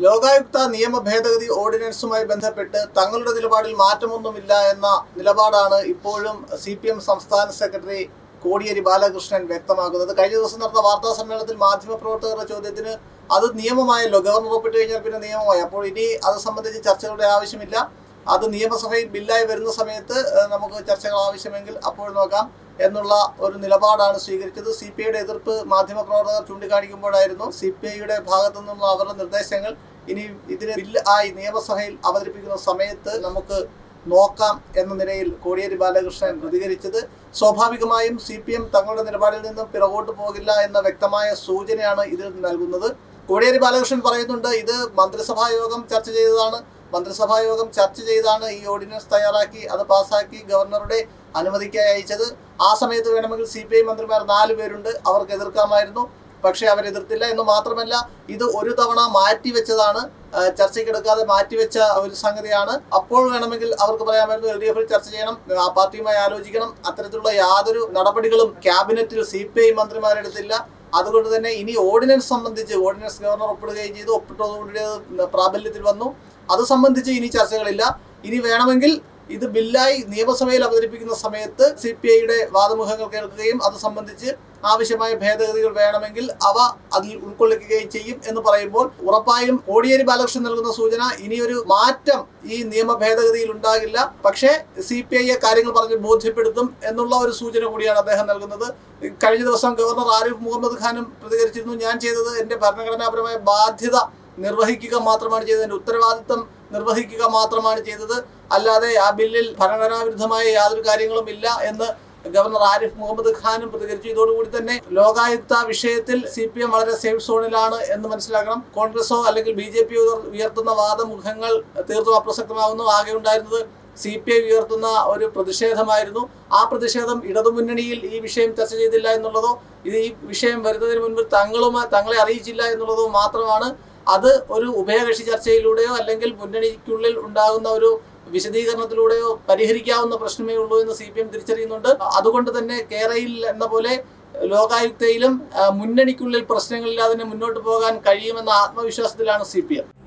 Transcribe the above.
ലോകായുക്ത നിയമ ഭേദഗതി ഓർഡിനൻസുമായി ബന്ധപ്പെട്ട് തങ്ങളുടെ നിലപാടിൽ മാറ്റമൊന്നുമില്ല എന്ന നിലപാടാണ് ഇപ്പോഴും സി പി എം സംസ്ഥാന സെക്രട്ടറി കോടിയേരി ബാലകൃഷ്ണൻ വ്യക്തമാക്കുന്നത് കഴിഞ്ഞ ദിവസം നടന്ന വാർത്താ സമ്മേളനത്തിൽ മാധ്യമപ്രവർത്തകരുടെ ചോദ്യത്തിന് അത് നിയമമായല്ലോ ഗവർണർ ഒപ്പിട്ട് കഴിഞ്ഞാൽ പിന്നെ നിയമമായി അപ്പോൾ ഇനി അത് സംബന്ധിച്ച് ചർച്ചകളുടെ ആവശ്യമില്ല അത് നിയമസഭയിൽ ബില്ലായി വരുന്ന സമയത്ത് ഏഹ്, നമുക്ക് ചർച്ചകൾ ആവശ്യമെങ്കിൽ അപ്പോൾ നോക്കാം എന്നുള്ള ഒരു നിലപാടാണ് സ്വീകരിച്ചത് സി പി ഐയുടെ എതിർപ്പ് മാധ്യമപ്രവർത്തകർ ചൂണ്ടിക്കാണിക്കുമ്പോഴായിരുന്നു സി പി ഐയുടെ ഭാഗത്തു നിന്നുള്ള അവരുടെ നിർദ്ദേശങ്ങൾ ഇനി ഇതിന് ബില്ല് ആയി നിയമസഭയിൽ അവതരിപ്പിക്കുന്ന സമയത്ത് നമുക്ക് നോക്കാം എന്ന നിലയിൽ കോടിയേരി ബാലകൃഷ്ണൻ പ്രതികരിച്ചത് സ്വാഭാവികമായും സി പി എം തങ്ങളുടെ നിലപാടിൽ നിന്നും പിറകോട്ട് പോകില്ല എന്ന വ്യക്തമായ സൂചനയാണ് ഇതിൽ നൽകുന്നത് കോടിയേരി ബാലകൃഷ്ണൻ പറയുന്നുണ്ട് ഇത് മന്ത്രിസഭാ യോഗം ചർച്ച ചെയ്തതാണ് മന്ത്രിസഭാ യോഗം ചർച്ച ചെയ്താണ് ഈ ഓർഡിനൻസ് തയ്യാറാക്കി അത് പാസ്സാക്കി ഗവർണറുടെ അനുമതിക്കായി അയച്ചത് ആ സമയത്ത് വേണമെങ്കിൽ സി പി ഐ മന്ത്രിമാർ നാല് പേരുണ്ട് അവർക്ക് എതിർക്കാമായിരുന്നു പക്ഷേ അവർ എതിർത്തില്ല എന്ന് മാത്രമല്ല ഇത് ഒരു തവണ മാറ്റിവെച്ചതാണ് ആ, ചർച്ചയ്ക്കെടുക്കാതെ മാറ്റിവെച്ച ഒരു സംഗതിയാണ് അപ്പോൾ വേണമെങ്കിൽ അവർക്ക് പറയാമായിരുന്നു എൽ ഡി എഫിൽ ചർച്ച ചെയ്യണം ആ പാർട്ടിയുമായി ആലോചിക്കണം അത്തരത്തിലുള്ള യാതൊരു നടപടികളും ക്യാബിനറ്റിൽ സി പി ഐ മന്ത്രിമാരെടുത്തില്ല അതുകൊണ്ട് തന്നെ ഇനി ഓർഡിനൻസ് സംബന്ധിച്ച് ഓർഡിനൻസ് ഗവർണർ ഒപ്പിടുകയും ചെയ്തു ഒപ്പിട്ടതോടുകൂടി അത് പ്രാബല്യത്തിൽ വന്നു അത് സംബന്ധിച്ച് ഇനി ചർച്ചകളില്ല ഇനി വേണമെങ്കിൽ ഇത് ബില്ലായി നിയമസഭയിൽ അവതരിപ്പിക്കുന്ന സമയത്ത് സി പി ഐയുടെ വാദമുഖങ്ങൾ കേൾക്കുകയും അത് സംബന്ധിച്ച് ആവശ്യമായ ഭേദഗതികൾ വേണമെങ്കിൽ അവ അതിൽ ഉൾക്കൊള്ളിക്കുകയും ചെയ്യും എന്ന് പറയുമ്പോൾ ഉറപ്പായും കോടിയേരി ബാലകൃഷ്ണൻ നൽകുന്ന സൂചന ഇനിയൊരു മാറ്റം ഈ നിയമ ഭേദഗതിയിൽ ഉണ്ടാകില്ല പക്ഷേ സി പി ഐയെ കാര്യങ്ങൾ പറഞ്ഞ് ബോധ്യപ്പെടുത്തും എന്നുള്ള ഒരു സൂചന കൂടിയാണ് അദ്ദേഹം നൽകുന്നത് കഴിഞ്ഞ ദിവസം ഗവർണർ ആരിഫ് മുഹമ്മദ് ഖാനും പ്രതികരിച്ചിരുന്നു ഞാൻ ചെയ്തത് എൻ്റെ ഭരണഘടനാപരമായ ബാധ്യത നിർവഹിക്കുക മാത്രമാണ് ചെയ്തത് എൻ്റെ ഉത്തരവാദിത്തം നിർവഹിക്കുക മാത്രമാണ് ചെയ്തത് അല്ലാതെ ആ ബില്ലിൽ ഭരണഘടനാവിരുദ്ധമായ യാതൊരു കാര്യങ്ങളും ഇല്ല എന്ന് ഗവർണർ ആരിഫ് മുഹമ്മദ് ഖാനും പ്രതികരിച്ചു ഇതോടുകൂടി തന്നെ ലോകായുക്ത വിഷയത്തിൽ സി പി എം വളരെ സേഫ് സോണിലാണ് എന്ന് മനസ്സിലാക്കണം കോൺഗ്രസോ അല്ലെങ്കിൽ ബി ജെ പി ഉയർത്തുന്ന വാദമുഖങ്ങൾ തീർത്തും അപ്രസക്തമാകുന്നു ആകെ ഉണ്ടായിരുന്നത് സി പി ഐ ഉയർത്തുന്ന ഒരു പ്രതിഷേധമായിരുന്നു ആ പ്രതിഷേധം ഇടതുമുന്നണിയിൽ ഈ വിഷയം ചർച്ച ചെയ്തില്ല എന്നുള്ളതോ ഇത് ഈ വിഷയം വരുന്നതിന് മുൻപ് തങ്ങളുമായി തങ്ങളെ അറിയിച്ചില്ല എന്നുള്ളതോ മാത്രമാണ് അത് ഒരു ഉഭയകക്ഷി ചർച്ചയിലൂടെയോ അല്ലെങ്കിൽ മുന്നണിക്കുള്ളിൽ ഉണ്ടാകുന്ന ഒരു വിശദീകരണത്തിലൂടെയോ പരിഹരിക്കാവുന്ന പ്രശ്നമേ ഉള്ളൂ എന്ന് സി പി എം തിരിച്ചറിയുന്നുണ്ട് അതുകൊണ്ട് തന്നെ കേരളയിൽ എന്ന പോലെ ലോകായുക്തയിലും ആ, മുന്നണിക്കുള്ളിൽ പ്രശ്നങ്ങളില്ലാതെ തന്നെ മുന്നോട്ട് പോകാൻ കഴിയുമെന്ന ആത്മവിശ്വാസത്തിലാണ് സി പി എം